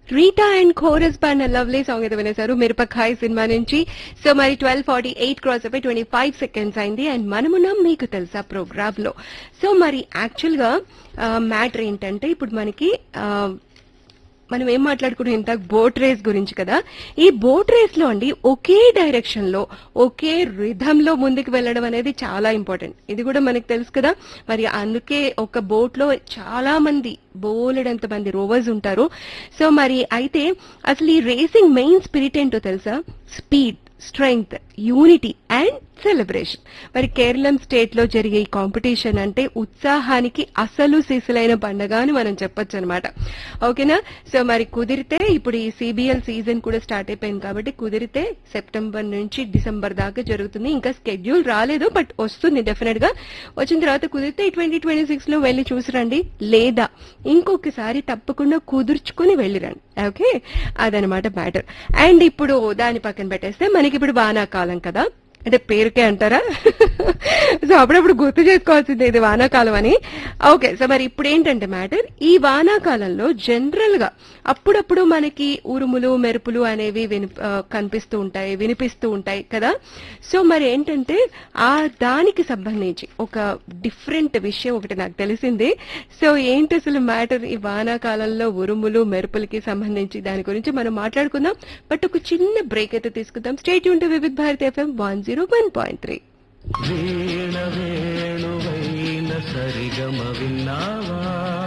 Rita and chorus band lovely song అయితే వినేశారు మిరపకాయ్ సినిమా నుంచి సో మరి ట్వెల్వ్ ఫార్టీ ఎయిట్ క్రాస్ అయిపోయి ట్వంటీ ఫైవ్ సెకండ్స్ అయింది అండ్ మనమున్నాం మీకు తెలుసా ప్రోగ్రామ్ లో సో మరి యాక్చువల్ గా మ్యాటర్ ఏంటంటే ఇప్పుడు మనకి ఆ, మనం ఏం మాట్లాడుకున్నాం ఇంత బోట్ రేస్ గురించి కదా ఈ బోట్ రేస్ లో అండి ఒకే డైరెక్షన్ లో ఒకే రిధమ్ లో ముందుకు వెళ్ళడం అనేది చాలా ఇంపార్టెంట్ ఇది కూడా మనకి తెలుసు కదా మరి అందుకే ఒక బోట్ లో చాలా మంది బోలెడంత మంది రోవర్స్ ఉంటారు సో మరి అయితే అసలు ఈ రేసింగ్ మెయిన్ స్పిరిట్ ఏంటో తెలుసా speed strength unity and celebration మరి కేరళం స్టేట్ లో జరిగే ఈ కాంపిటీషన్ అంటే ఉత్సాహానికి అసలు సిసలైన పండగ అని మనం చెప్పొచ్చు అనమాట ఓకేనా సో మరి కుదిరితే ఇప్పుడు ఈ సిబిఎల్ సీజన్ కూడా స్టార్ట్ అయిపోయింది కాబట్టి కుదిరితే సెప్టెంబర్ నుంచి డిసెంబర్ దాకా జరుగుతుంది ఇంకా స్కెడ్యూల్ రాలేదు బట్ వస్తుంది డెఫినెట్ గా వచ్చిన తర్వాత కుదిరితే ట్వంటీ ట్వంటీ సిక్స్ లో వెళ్ళి చూసిరండి లేదా ఇంకొకసారి తప్పకుండా కుదుర్చుకుని వెళ్ళిరండి ఓకే అదనమాట మ్యాటర్ అండ్ ఇప్పుడు దాని పక్కన పెట్టేస్తే మనకి ఇప్పుడు వానాకాలం కదా అంటే పేరుకే అంటారా సో అప్పుడప్పుడు గుర్తు చేసుకోవాల్సిందే ఇది వానాకాలం అని ఓకే సో మరి ఇప్పుడు ఏంటంటే మ్యాటర్ ఈ వానాకాలంలో జనరల్ గా అప్పుడప్పుడు మనకి ఉరుములు మెరుపులు అనేవి విని ఆ, కనిపిస్తూ ఉంటాయి వినిపిస్తూ ఉంటాయి కదా సో మరి ఏంటంటే ఆ దానికి సంబంధించి ఒక డిఫరెంట్ విషయం ఒకటి నాకు తెలిసింది సో ఏంటి అసలు మ్యాటర్ ఈ వానాకాలంలో ఉరుములు మెరుపులకి సంబంధించి దాని గురించి మనం మాట్లాడుకుందాం బట్ ఒక చిన్న బ్రేక్ అయితే తీసుకుందాం స్టేట్ యూన్ Vividh Bharati FM one zero one point three వీణ వేణువైన సరిగమ విన్నావా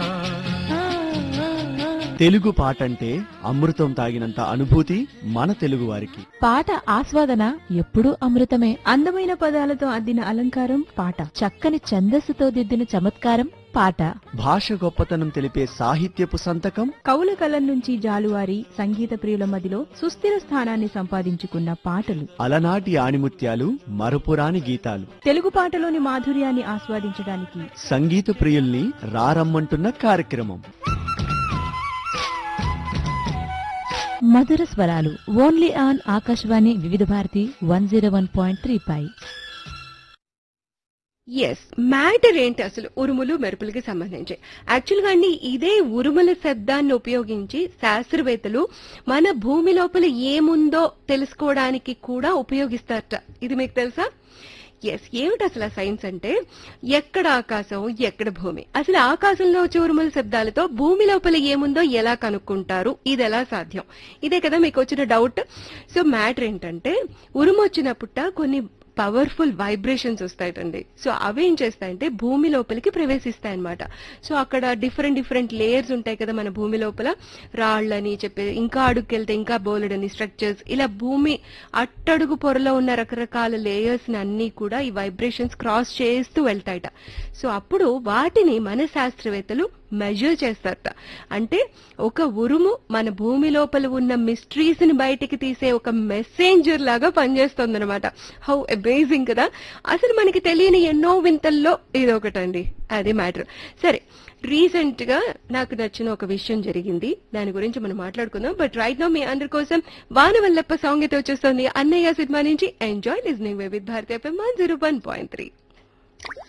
తెలుగు పాట అంటే అమృతం తాగినంత అనుభూతి మన తెలుగు వారికి పాట ఆస్వాదన ఎప్పుడూ అమృతమే అందమైన పదాలతో అద్దిన అలంకారం పాట చక్కని ఛందస్సుతో దిద్దిన చమత్కారం పాట భాష గొప్పతనం తెలిపే సాహిత్యపు సంతకం కవుల కలం నుంచి జాలువారి సంగీత ప్రియుల మదిలో సుస్థిర స్థానాన్ని సంపాదించుకున్న పాటలు అలనాటి ఆణిముత్యాలు మరపురాని గీతాలు తెలుగు పాటలోని మాధుర్యాన్ని ఆస్వాదించడానికి సంగీత ప్రియుల్ని రారమ్మంటున్న కార్యక్రమం మధుర స్వరాలు only on Akashvani Vividh Bharati one zero one point three పై ఎస్ మ్యాటర్ ఏంటి అసలు ఉరుములు మెరుపులకి సంబంధించి యాక్చువల్ గా అండి ఇదే ఉరుముల శబ్దాన్ని ఉపయోగించి శాస్త్రవేత్తలు మన భూమి లోపల ఏముందో తెలుసుకోవడానికి కూడా ఉపయోగిస్తారట ఇది మీకు తెలుసా ఎస్ ఏమిటి అసలు ఆ సైన్స్ అంటే ఎక్కడ ఆకాశం ఎక్కడ భూమి అసలు ఆకాశంలో వచ్చే ఉరుముల శబ్దాలతో భూమి లోపల ఏముందో ఎలా కనుక్కుంటారు ఇది ఎలా సాధ్యం ఇదే కదా మీకు వచ్చిన డౌట్ సో మ్యాటర్ ఏంటంటే ఉరుము వచ్చినప్పుట కొన్ని పవర్ఫుల్ వైబ్రేషన్స్ వస్తాయండి సో అవి ఏం చేస్తాయంటే భూమి లోపలికి ప్రవేశిస్తాయి అనమాట సో అక్కడ డిఫరెంట్ డిఫరెంట్ లేయర్స్ ఉంటాయి కదా మన భూమి లోపల రాళ్ళని చెప్పే ఇంకా అడుగుకెళ్తే ఇంకా బోలెడని స్ట్రక్చర్స్ ఇలా భూమి అట్టడుగు పొరలో ఉన్న రకరకాల లేయర్స్ అన్ని కూడా ఈ వైబ్రేషన్స్ క్రాస్ చేస్తూ వెళ్తాయట సో అప్పుడు వాటిని మన శాస్త్రవేత్తలు మెజర్ చేస్తారట అంటే ఒక ఉరుము మన భూమి లోపల ఉన్న మిస్టరీస్ ని బయటికి తీసే ఒక మెసెంజర్ లాగా పనిచేస్తుంది అనమాట హౌ అమేజింగ్ కదా అసలు మనకి తెలియని ఎన్నో వింతల్లో ఇది ఒకటండి అది మ్యాటర్ సరే రీసెంట్ గా నాకు నచ్చిన ఒక విషయం జరిగింది దాని గురించి మనం మాట్లాడుకుందాం బట్ రైట్ నో మీ అందరి కోసం వానవల్లప్ప సాంగ్ అయితే వచ్చేస్తుంది అన్నయ్య సినిమా నుంచి enjoy listening with Bharatiya FM one zero one point three